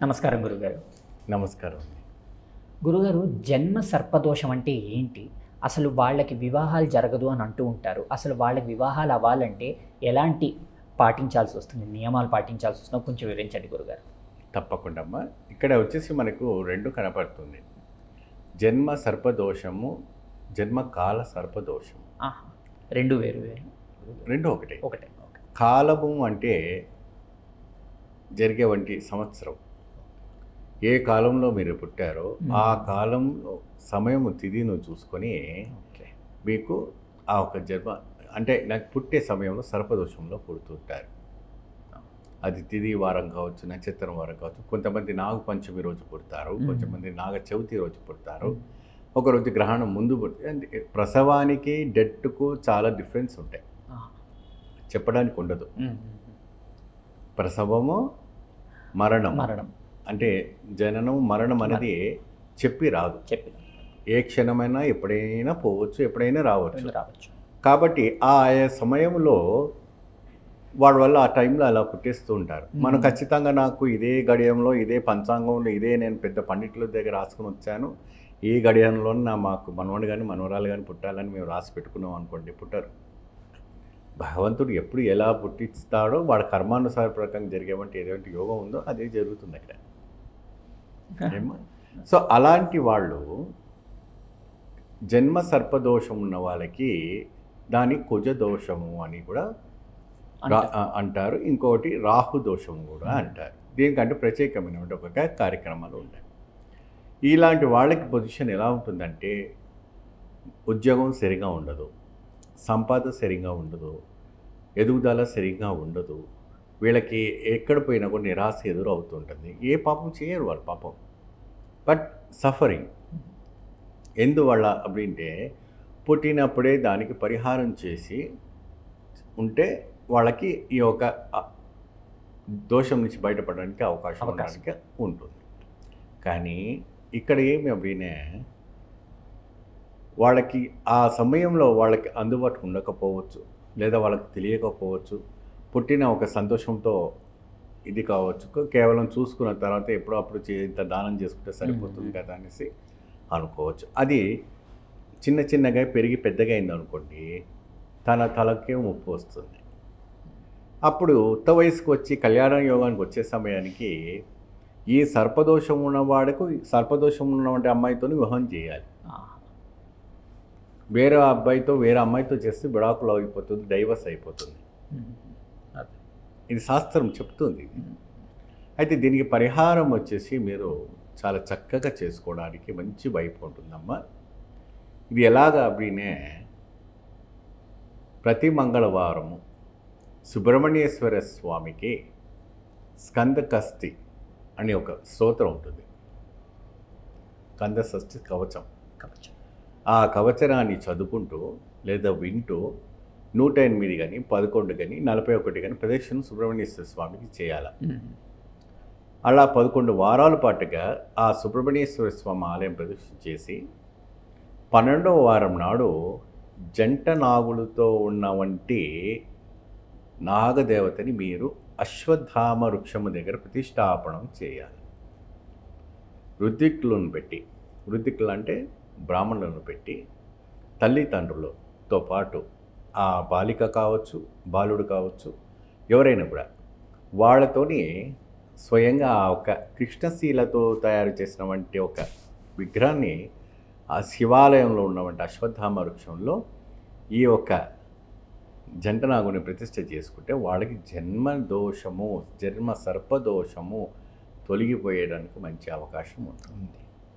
నమస్కారం గురుగారు నమస్కారం గురుగారు జన్మ సర్పదోషం అంటే ఏంటి అసలు వాళ్ళకి వివాహాలు జరగదు అని అంటూ ఉంటారు అసలు వాళ్ళకి వివాహాలు అవ్వాలంటే ఎలాంటి పాటించాల్సి వస్తుంది నియమాలు పాటించాల్సి వస్తుందో కొంచెం వివరించండి గురుగారు తప్పకుండా అమ్మా ఇక్కడ వచ్చేసి మనకు రెండు కనపడుతుంది జన్మ సర్పదోషము జన్మ కాల సర్పదోషము ఆహా. రెండు వేరు వేరు రెండు ఒకటే ఒకటే ఓకే కాలము అంటే జరిగే వంటి సంవత్సరం ఏ కాలంలో మీరు పుట్టారో ఆ కాలంలో సమయము తిథిను చూసుకొని ఓకే మీకు ఆ ఒక జన్మ అంటే నాకు పుట్టే సమయంలో సర్పదోషంలో పుడుతుంటారు అది తిది వారం కావచ్చు నక్షత్రం వారం కావచ్చు కొంతమంది నాగ పంచమి రోజు పుడతారు మ్మ్. కొంతమంది నాగ చవితి రోజు పుడతారు ఒకరోజు గ్రహణం ముందు పుడతారు అంటే ప్రసవానికి డెత్కు చాలా డిఫరెన్స్ ఉంటాయి ఆహా. చెప్పడానికి ఉండదు ఉమ్, ఉమ్, ఉమ్. ప్రసవము మరణం మరణం అంటే జననం మరణం అనేది చెప్పి రాదు చెప్పి ఏ క్షణమైనా ఎప్పుడైనా పోవచ్చు ఎప్పుడైనా రావచ్చు రావచ్చు కాబట్టి ఆ ఆయా సమయంలో వాడి వల్ల ఆ టైంలో అలా పుట్టేస్తూ ఉంటారు మనం మ్మ్. ఖచ్చితంగా నాకు ఇదే గడియంలో ఇదే పంచాంగంలో ఇదే నేను పెద్ద పండితుల దగ్గర రాసుకుని వచ్చాను ఈ గడియంలో నా మాకు మనవడు కానీ మనవరాలు కానీ పుట్టాలని మేము రాసి పెట్టుకున్నాం అనుకోండి పుట్టరు భగవంతుడు ఎప్పుడు ఎలా పుట్టిస్తాడో వాడి కర్మానుసార ప్రకారం జరిగేవంటి ఏటువంటి యోగం ఉందో అదే జరుగుతుంది అక్కడ ఏమ్మా? సో అలాంటి వాళ్ళు జన్మ సర్పదోషం ఉన్న వాళ్ళకి దాని కుజ దోషము అని కూడా రా- ఆ, అంటారు ఇంకోటి రాహు దోషం కూడా అంటారు దీనికంటే ప్రత్యేకమైన ఒక కార్యక్రమాలు ఉంటాయి ఇలాంటి వాళ్ళకి పొజిషన్ ఎలా ఉంటుందంటే ఉద్యోగం సరిగా ఉండదు సంపాద సరిగా ఉండదు ఎదుగుదల సరిగా ఉండదు వీళ్ళకి ఎక్కడ పోయినా కూడా నిరాశ ఎదురు అవుతుంటుంది ఏ పాపం చేయరు వాళ్ళు పాపం బట్ సఫరింగ్ ఎందువల్ల அப்படின்టే పుట్టినప్పుడే దానికి పరిహారం చేసి ఉంటే వాళ్ళకి ఈ యొక్క ఆ, దోషం నుంచి బయటపడడానికి అవకాశం అవకాశం. ఉండడానికి ఉంటుంది కానీ ఇక్కడ ఏమి అభినే వాళ్ళకి ఆ సమయంలో వాళ్ళకి అందుబాటులో ఉండకపోవచ్చు లేదా వాళ్ళకి తెలియకపోవచ్చు పుట్టిన ఒక సంతోషంతో ఇది కావచ్చు కేవలం చూసుకున్న తర్వాత ఎప్పుడో అప్పుడు చే- ఇంత దానం చేసుకుంటే సరిపోతుంది మ్మ్. కదా అనేసి అనుకోవచ్చు అది చిన్న చిన్నగా పెరిగి పెద్దగా అయింది అనుకోండి తన తలకే ముప్పు వస్తుంది అప్పుడు ఉత్త వయసుకు వచ్చి కళ్యాణ యోగానికి వచ్చే సమయానికి ఈ సర్పదోషం ఉన్నవాడికి సర్పదోషం ఉన్నటువంటి అమ్మాయితో వివాహం చేయాలి ఆహా. వేరే అబ్బాయితో వేరే అమ్మాయితో చేస్తే విడాకులు అయిపోతుంది డైవర్స్ అయిపోతుంది ఉమ్, అదే. ఇది శాస్త్రం చెప్తుంది ఉమ్, అయితే దీనికి పరిహారం వచ్చేసి మీరు చాలా చక్కగా చేసుకోవడానికి మంచి వైపు ఉంటుందమ్మా ఇది ఎలాగా అప్పుడే ప్రతి మంగళవారము సుబ్రహ్మణ్యేశ్వర స్వామికి స్కందకస్తి అనే ఒక స్తోత్రం ఉంటుంది కందషష్ఠి కవచం కవచం ఆ కవచరాన్ని చదువుకుంటూ లేదా వింటూ నూట ఎనిమిది కానీ పదకొండు కానీ నలభై ఒకటి కానీ ప్రదక్షిణ సుబ్రహ్మణ్యేశ్వర స్వామికి చేయాలి ఉమ్, అలా పదకొండు వారాల పాటుగా ఆ సుబ్రహ్మణ్యేశ్వర స్వామి ఆలయం ప్రదక్షిణ చేసి పన్నెండవ వారం నాడు జంట నాగులతో ఉన్న వంటి నాగదేవతని మీరు అశ్వత్థామ వృక్షము దగ్గర ప్రతిష్టాపనం చేయాలి రుద్దిక్కులను పెట్టి రుద్దిక్కులు అంటే బ్రాహ్మణులను పెట్టి తల్లిదండ్రులతో పాటు ఆ బాలిక కావచ్చు బాలుడు కావచ్చు ఎవరైనా కూడా వాళ్ళతోని స్వయంగా ఆ ఒక కృష్ణశీలతో తయారు చేసినటువంటి ఒక విగ్రహాన్ని ఆ శివాలయంలో ఉన్నటువంటి అశ్వత్థామ వృక్షంలో ఈ యొక్క జంటనాగుని ప్రతిష్ఠ చేసుకుంటే వాళ్ళకి జన్మ దోషము జన్మ సర్పదోషము తొలగిపోయేయడానికి మంచి అవకాశం ఉంటుంది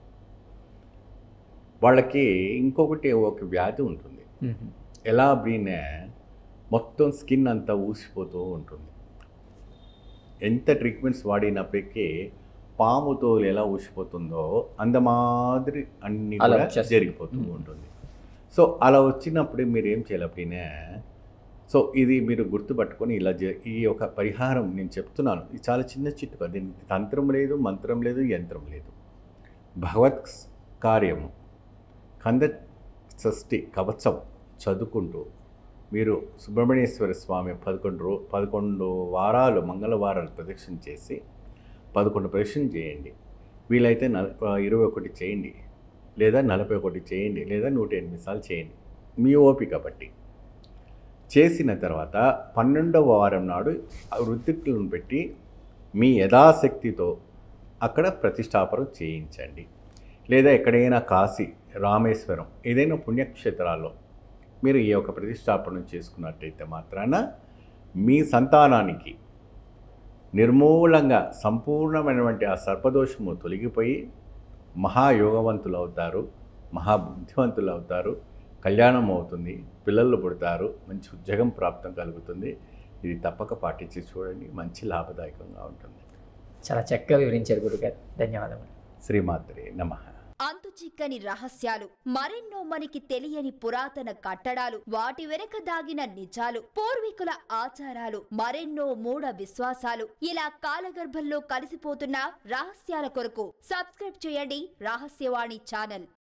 వాళ్ళకి ఇంకొకటి ఒక వ్యాధి ఉంటుంది ఉమ్, ఎలా బ్రీనే మొత్తం స్కిన్ అంతా ఊసిపోతూ ఉంటుంది ఎంత ట్రీట్మెంట్స్ వాడినప్పటికీ పాము తోలు ఎలా ఊసిపోతుందో అంత మాదిరి అన్ని అలా కూడా వచ్చేస్తుంది. జరిగిపోతూ మ్మ్. ఉంటుంది సో అలా వచ్చినప్పుడు మీరు ఏం చేయాలి అప్పుడే సో ఇది మీరు గుర్తుపట్టుకొని ఇలా జ- ఈ యొక్క పరిహారం నేను చెప్తున్నాను ఇది చాలా చిన్న చిట్టుక దీనికి తంత్రం లేదు మంత్రం లేదు యంత్రం లేదు భగవత్ కార్యము కంద షష్ఠి కవచం చదువుకుంటూ మీరు సుబ్రహ్మణ్యేశ్వర స్వామి పదకొండు రో పదకొండు వారాలు మంగళవారాలు ప్రదక్షిణ చేసి పదకొండు ప్రశ్నలు చేయండి వీలైతే నల ఇరవై ఒకటి చేయండి లేదా నలభై ఒకటి చేయండి లేదా నూట ఎనిమిది సార్లు చేయండి మీ ఓపిక బట్టి చేసిన తర్వాత పన్నెండవ వారం నాడు ఆ వృత్తికులను పెట్టి మీ యథాశక్తితో అక్కడ ప్రతిష్టాపన చేయించండి లేదా ఎక్కడైనా కాశీ రామేశ్వరం ఏదైనా పుణ్యక్షేత్రాల్లో మీరు ఈ యొక్క ప్రతిష్టాపన చేసుకున్నట్టయితే మాత్రాన మీ సంతానానికి నిర్మూలంగా సంపూర్ణమైనటువంటి ఆ సర్పదోషము తొలగిపోయి మహాయోగవంతులు అవుతారు మహాబుద్ధివంతులు అవుతారు కళ్యాణం అవుతుంది పిల్లలు పుడతారు మంచి ఉద్యోగం ప్రాప్తం కలుగుతుంది ఇది తప్పక పాటించి చూడండి మంచి లాభదాయకంగా ఉంటుంది చాలా చక్కగా వివరించారు గురుగారు ధన్యవాదములు శ్రీమాత్రే నమః అంతు చిక్కని రహస్యాలు మరెన్నో మనకి తెలియని పురాతన కట్టడాలు వాటి వెనక దాగిన నిజాలు పూర్వీకుల ఆచారాలు మరెన్నో మూఢ విశ్వాసాలు ఇలా కాలగర్భంలో కలిసిపోతున్న రహస్యాల కొరకు సబ్స్క్రైబ్ చేయండి రహస్యవాణి ఛానల్